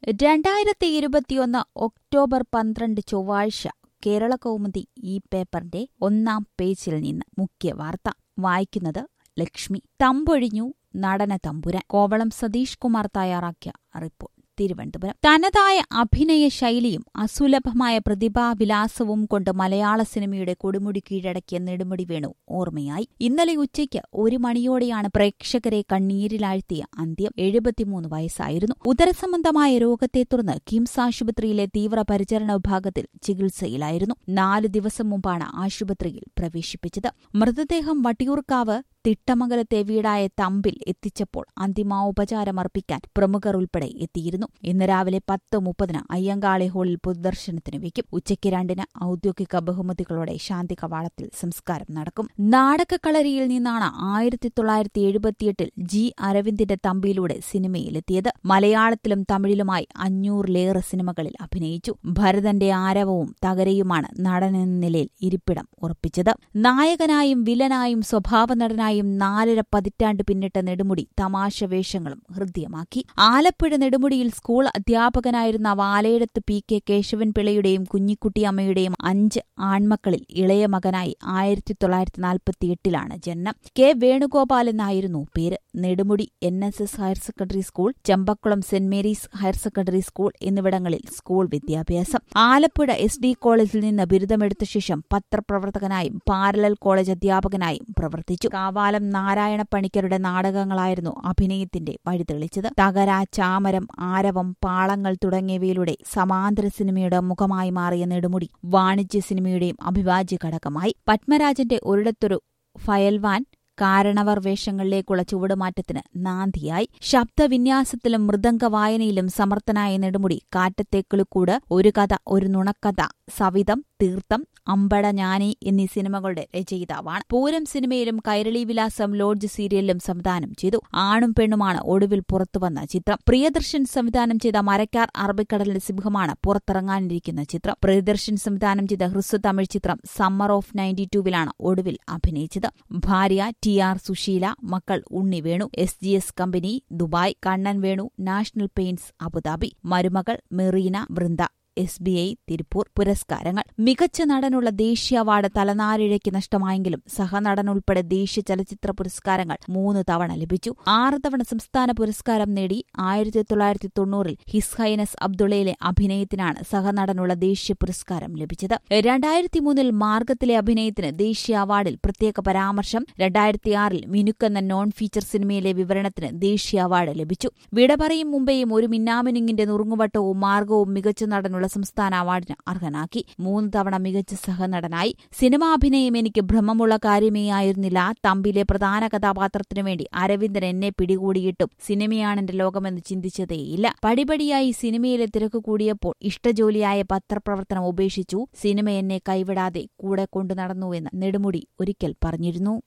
രണ്ടായിരത്തി ഇരുപത്തിയൊന്ന് ഒക്ടോബർ പന്ത്രണ്ട് ചൊവ്വാഴ്ച കേരള കൗമുദി ഈ പേപ്പറിന്റെ ഒന്നാം പേജിൽ നിന്ന് മുഖ്യ വാർത്ത വായിക്കുന്നത് ലക്ഷ്മി തമ്പൊഴിഞ്ഞു നടന തമ്പുരാൻ കോവളം സതീഷ് കുമാർ തയ്യാറാക്കിയ റിപ്പോർട്ട് തിരുവനന്തപുരം തനതായ അഭിനയ ശൈലിയും അസുലഭമായ പ്രതിഭാവിലാസവും കൊണ്ട് മലയാള സിനിമയുടെ കൊടുമുടി കീഴടക്കിയ നെടുമുടി വേണു ഓർമ്മയായി ഇന്നലെ ഉച്ചയ്ക്ക് ഒരു മണിയോടെയാണ് പ്രേക്ഷകരെ കണ്ണീരിലാഴ്ത്തിയ അന്ത്യം എഴുപത്തിമൂന്ന് വയസ്സായിരുന്നു ഉദരസംബന്ധമായ രോഗത്തെ തുടർന്ന് കിംസ് ആശുപത്രിയിലെ തീവ്രപരിചരണ വിഭാഗത്തിൽ ചികിത്സയിലായിരുന്നു നാല് ദിവസം മുമ്പാണ് ആശുപത്രിയിൽ പ്രവേശിപ്പിച്ചത് മൃതദേഹം വട്ടിയൂർക്കാവ് തിട്ടമംഗലത്തെ വീടായ തമ്പിൽ എത്തിച്ചപ്പോൾ അന്തിമോപചാരം അർപ്പിക്കാൻ പ്രമുഖർ ഉൾപ്പെടെ എത്തിയിരുന്നു ഇന്ന് രാവിലെ പത്ത് മുപ്പതിന് അയ്യങ്കാളി ഹാളിൽ പൊതുദർശനത്തിന് വയ്ക്കും ഉച്ചയ്ക്ക് രണ്ടിന് ഔദ്യോഗിക ബഹുമതികളോടെ ശാന്തി കവാടത്തിൽ സംസ്കാരം നടക്കും നാടകക്കളരിയിൽ നിന്നാണ് ആയിരത്തി തൊള്ളായിരത്തി എഴുപത്തിയെട്ടിൽ ജി അരവിന്ദിന്റെ തമ്പിയിലൂടെ സിനിമയിലെത്തിയത് മലയാളത്തിലും തമിഴിലുമായി അഞ്ഞൂറിലേറെ സിനിമകളിൽ അഭിനയിച്ചു ഭരതന്റെ ആരവവും തകരയുമാണ് നടനെന്ന നിലയിൽ ഇരിപ്പിടം ഉറപ്പിച്ചത് നായകനായും വില്ലനായും സ്വഭാവ നടനായും നാലര പതിറ്റാണ്ട് പിന്നിട്ട നെടുമുടി തമാശ വേഷങ്ങളും ഹൃദ്യമാക്കി ആലപ്പുഴ നെടുമുടിയിൽ സ്കൂൾ അധ്യാപകനായിരുന്ന വാലയിടത്ത് പി കെ കേശവൻ പിള്ളയുടെയും കുഞ്ഞിക്കുട്ടിയമ്മയുടെയും അഞ്ച് ആൺമക്കളിൽ ഇളയ മകനായി ആയിരത്തി തൊള്ളായിരത്തി നാൽപ്പത്തിയെട്ടിലാണ് ജനനം കെ വേണുഗോപാൽ എന്നായിരുന്നു പേര് Nedumudi N S S higher secondary school Chambakulam Saint Mary's higher secondary school എന്നിവിടങ്ങളിൽ സ്കൂൾ വിദ്യാഭ്യാസം ആലപ്പുഴ എസ് ഡി കോളേജിൽ നിന്ന് ബിരുദമെടുത്ത ശേഷം പത്രപ്രവർത്തകനായും പാരലൽ കോളേജ് അധ്യാപകനായും പ്രവർത്തിച്ചു കാവാലം നാരായണ പണിക്കരുടെ നാടകങ്ങളായിരുന്നു അഭിനയത്തിന്റെ വഴിതെളിച്ചത് തകര ചാമരം ആരവം പാളങ്ങൾ തുടങ്ങിയവയിലൂടെ സമാന്തര സിനിമയുടെ മുഖമായി മാറിയ നെടുമുടി വാണിജ്യ സിനിമയുടെയും അഭിവാജ്യ ഘടകമായി പത്മരാജന്റെ ഒരിടത്തൊരു ഫയൽവാൻ കാരണവർ വേഷങ്ങളിലേക്കുള്ള ചുവടുമാറ്റത്തിന് നാന്തിയായി ശബ്ദവിന്യാസത്തിലും മൃദംഗ വായനയിലും സമർത്ഥനായ നെടുമുടി കാറ്റത്തെ കിളുക്കൂട് ഒരു കഥ ഒരു നുണക്കഥ സവിതം തീർത്ഥം അമ്പട ஞாനി എന്നീ സിനിമകളുടെ രചയിതാവാണ് പൂരം സിനിമയിലും കൈരളി വിലാസം ലോഡ്ജ് സീരിയലിലും സംവിധാനം ചെയ്തു ആണും പെണ്ണുമാണ് ഒടുവിൽ പുറത്തുവന്ന ചിത്രം പ്രിയദർശൻ സംവിധാനം ചെയ്ത മരക്കാർ അറബിക്കടലിന്റെ സിംഹമാണ് പുറത്തിറങ്ങാനിരിക്കുന്ന ചിത്രം പ്രിയദർശൻ സംവിധാനം ചെയ്ത ഹ്രസ്വ തമിഴ് ചിത്രം സമ്മർ ഓഫ് നയൻറ്റി ടൂവിലാണ് ഒടുവിൽ അഭിനയിച്ചത് ഭാര്യ ടി ആർ സുശീല മക്കൾ ഉണ്ണി Venu S G S company Dubai Kannan Venu national paints Abu Dhabi മരുമകൾ Merina Vrinda S B I Tiruppur പുരസ്കാരങ്ങൾ മികച്ച നടനുള്ള ദേശീയ അവാർഡ് തലനാരിഴയ്ക്ക് നഷ്ടമായെങ്കിലും സഹനടൻ ഉൾപ്പെടെ ദേശീയ ചലച്ചിത്ര പുരസ്കാരങ്ങൾ മൂന്ന് തവണ ലഭിച്ചു ആറ് തവണ സംസ്ഥാന പുരസ്കാരം നേടി ആയിരത്തി തൊള്ളായിരത്തി തൊണ്ണൂറിൽ ഹിസ് ഹൈനസ് അബ്ദുള്ളയിലെ അഭിനയത്തിനാണ് സഹനടനുള്ള ദേശീയ പുരസ്കാരം ലഭിച്ചത് രണ്ടായിരത്തി മൂന്നിൽ മാർഗത്തിലെ അഭിനയത്തിന് ദേശീയ അവാർഡിൽ പ്രത്യേക പരാമർശം രണ്ടായിരത്തിയാറിൽ മിനുക്കെന്ന നോൺ ഫീച്ചർ സിനിമയിലെ വിവരണത്തിന് ദേശീയ അവാർഡ് ലഭിച്ചു വിടപറയും മുംബൈയും ഒരു മിന്നാമിനുങ്ങിന്റെ നുറുങ്ങുവട്ടവും മാർഗവും മികച്ച നടനുള്ള ഉള്ള സംസ്ഥാന അവാർഡിന് അർഹനാക്കി മൂന്ന് തവണ മികച്ച സഹനടനായി സിനിമാഭിനയം എനിക്ക് ഭ്രമമുള്ള കാര്യമേ ആയിരുന്നില്ല തമ്പിലെ പ്രധാന കഥാപാത്രത്തിനു വേണ്ടി അരവിന്ദൻ എന്നെ പിടികൂടിയിട്ടും സിനിമയാണെന്റെ ലോകമെന്ന് ചിന്തിച്ചതേയില്ല പടിപടിയായി സിനിമയിലെ തിരക്ക് കൂടിയപ്പോൾ ഇഷ്ടജോലിയായ പത്രപ്രവർത്തനം ഉപേക്ഷിച്ചു സിനിമ എന്നെ കൈവിടാതെ കൂടെ കൊണ്ടു നടന്നുവെന്ന് നെടുമുടി ഒരിക്കൽ പറഞ്ഞിരുന്നു